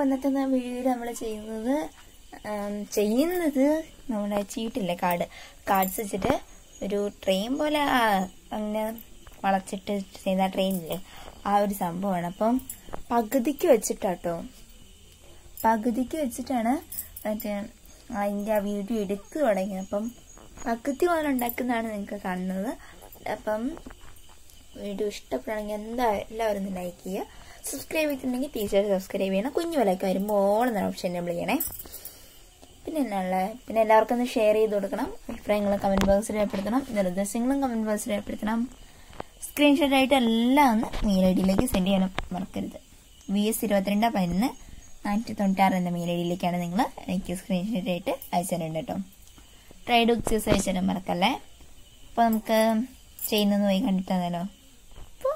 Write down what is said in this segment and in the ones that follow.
ഇന്നത്തെ വീഡിയോ നമ്മൾ ചെയ്യുന്നത് ഉം, ചെയ്യുന്നത് നമ്മുടെ ചീട്ടില്ലേ കാർഡ് കാർഡ്സ് വെച്ചിട്ട് ഒരു ട്രെയിൻ പോലെ ആ, അങ്ങനെ വളച്ചിട്ട് ചെയ്യുന്ന ട്രെയിനില്ലേ ആ ഒരു സംഭവമാണ് അപ്പം പകുതിക്ക് വെച്ചിട്ടാട്ടോ പകുതിക്ക് വെച്ചിട്ടാണ് മറ്റേ അതിൻ്റെ ആ വീഡിയോ എടുത്തു തുടങ്ങിയത് അപ്പം പകുതി പോലെ ഉണ്ടാക്കുന്നതാണ് നിങ്ങൾക്ക് കാണുന്നത് അപ്പം വീഡിയോ ഇഷ്ടപ്പെടുകയാണെങ്കിൽ എന്താ എല്ലാവരും ഒന്ന് ലൈക്ക് ചെയ്യുക സബ്സ്ക്രൈബ് ചെയ്തിട്ടുണ്ടെങ്കിൽ തീർച്ചയായിട്ടും സബ്സ്ക്രൈബ് ചെയ്യണം കുഞ്ഞു വിലയൊക്കെ വരുമ്പോൾ എന്ന ഓപ്ഷൻ എന്നെ വിളിക്കണേ പിന്നെ എന്നുള്ള പിന്നെ എല്ലാവർക്കും ഒന്ന് ഷെയർ ചെയ്ത് കൊടുക്കണം അഭിപ്രായങ്ങൾ കമന്റ് ബോക്സിൽ രേഖപ്പെടുത്തണം നിർദ്ദേശങ്ങളും കമന്റ് ബോക്സിൽ രേഖപ്പെടുത്തണം സ്ക്രീൻഷോട്ട് ആയിട്ട് എല്ലാം ഒന്ന് മെയിൽ ഐ ഡിയിലേക്ക് സെൻഡ് ചെയ്യാനും മറക്കരുത് വി എസ് ഇരുപത്തിരണ്ട് പതിനൊന്ന് നാനൂറ്റി തൊണ്ണൂറ്റാറ് എന്ന മെയിൽ ഐ ഡിയിലേക്കാണ് നിങ്ങൾ എനിക്ക് സ്ക്രീൻഷോട്ട് ആയിട്ട് അയച്ചു തരേണ്ടത് കേട്ടോ ട്രൈ ഡോക്സീസ് അയച്ചു തരാൻ മറക്കല്ലേ അപ്പോൾ നമുക്ക് ചെയ്യുന്നത് പോയി കണ്ടിട്ടാണല്ലോ അപ്പോൾ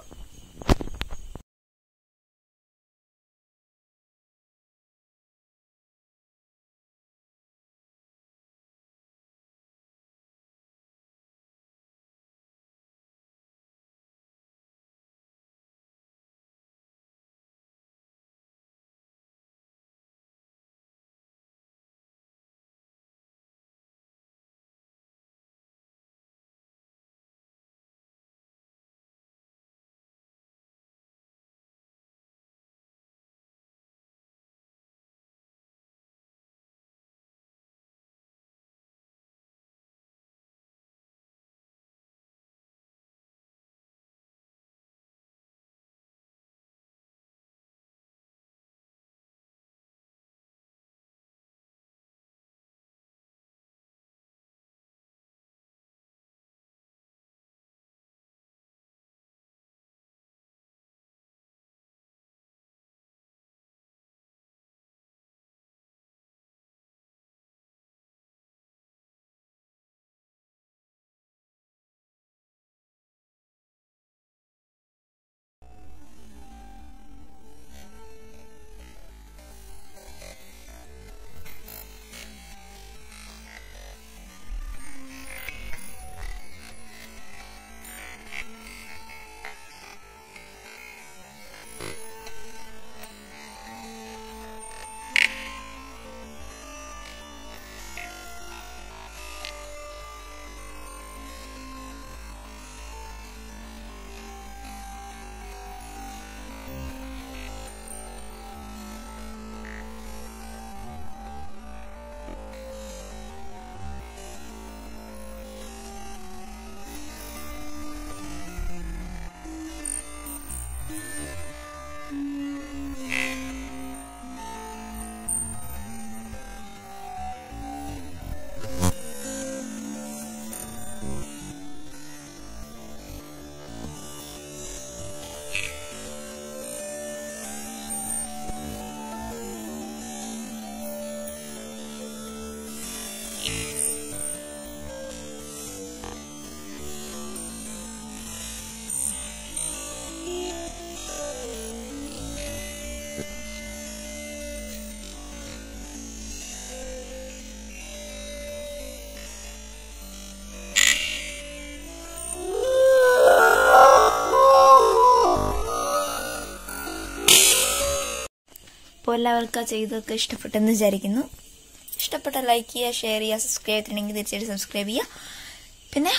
അപ്പോൾ എല്ലാവർക്കും ആ ചെയ്തതൊക്കെ ഇഷ്ടപ്പെട്ടെന്ന് വിചാരിക്കുന്നു ഇഷ്ടപ്പെട്ട ലൈക്ക് ചെയ്യുക ഷെയർ ചെയ്യുക സബ്സ്ക്രൈബ് ചെയ്തിട്ടുണ്ടെങ്കിൽ തീർച്ചയായിട്ടും സബ്സ്ക്രൈബ് ചെയ്യുക പിന്നെ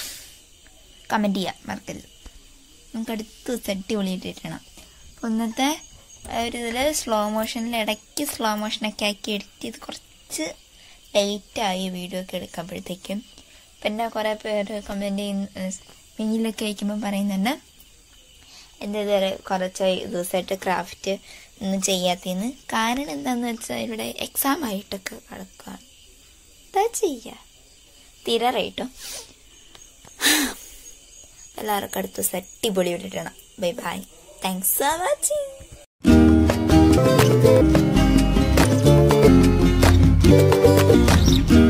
കമൻറ്റ് ചെയ്യുക മറക്കരുത് നമുക്ക് അടുത്ത് തട്ടി പൊളിയിട്ടിടണം അപ്പോൾ ഇന്നത്തെ ഒരു ഇതിൽ സ്ലോ മോഷനിൽ ഇടയ്ക്ക് സ്ലോ മോഷനൊക്കെ ആക്കി എഡിറ്റ് ചെയ്ത് കുറച്ച് ലേറ്റായി വീഡിയോ ഒക്കെ എടുക്കുമ്പോഴത്തേക്കും പിന്നെ കുറേ പേര് കമൻറ്റ് ചെയ്യുന്ന മെയിലൊക്കെ അയക്കുമ്പോൾ പറയുന്നുണ്ട് എന്താ കുറച്ച് ദിവസമായിട്ട് ക്രാഫ്റ്റ് ഒന്നും ചെയ്യാത്തതെന്ന് കാരണം എന്താന്ന് വെച്ചാൽ ഇവിടെ എക്സാം ആയിട്ടൊക്കെ കിടക്കുകയാണ് എന്താ ചെയ്യുക തീരെ റേറ്റോ എല്ലാവർക്കും അടുത്ത ദിവസം അടിപൊളി വിട്ടിട്ടണം bye bye thanks for watching